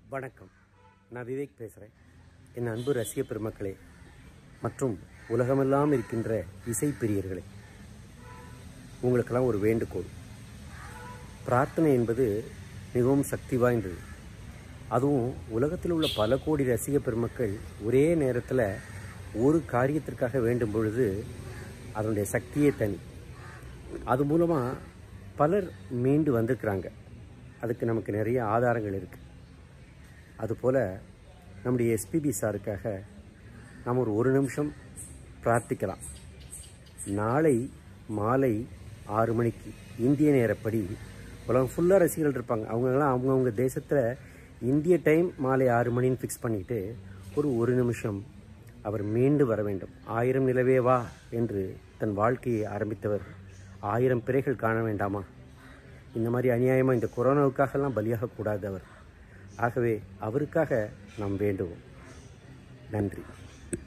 வணக்கம் நான் விவேக் பேசுகிறேன் என் அன்பு ரசிக பெருமக்களே மற்றும் உலகமெல்லாம் இருக்கின்ற இசை பிரியர்களே உங்களுக்கெல்லாம் ஒரு வேண்டுகோள் பிரார்த்தனை என்பது மிகவும் சக்தி வாய்ந்தது அதுவும் உலகத்தில் உள்ள பல கோடி ரசிக பெருமக்கள் ஒரே நேரத்தில் ஒரு காரியத்திற்காக வேண்டும் பொழுது அதனுடைய சக்தியே தனி அது மூலமாக பலர் மீண்டு வந்திருக்கிறாங்க அதுக்கு நமக்கு நிறைய ஆதாரங்கள் இருக்குது அதுபோல் நம்முடைய எஸ்பிபி சாருக்காக நாம் ஒரு ஒரு நிமிஷம் பிரார்த்திக்கலாம் நாளை மாலை ஆறு மணிக்கு இந்திய நேரப்படி உலகம் ஃபுல்லாக ரசிகர்கள் இருப்பாங்க அவங்கெல்லாம் அவங்கவுங்க தேசத்தில் இந்திய டைம் மாலை ஆறு மணின்னு ஃபிக்ஸ் பண்ணிவிட்டு ஒரு ஒரு நிமிஷம் அவர் மீண்டு வர வேண்டும் ஆயிரம் நிலவே வா என்று தன் வாழ்க்கையை ஆரம்பித்தவர் ஆயிரம் பிறைகள் காண வேண்டாமா இந்த மாதிரி அநியாயமாக இந்த கொரோனாவுக்காகலாம் பலியாகக்கூடாது அவர் ஆகவே அவருக்காக நாம் வேண்டுவோம் நன்றி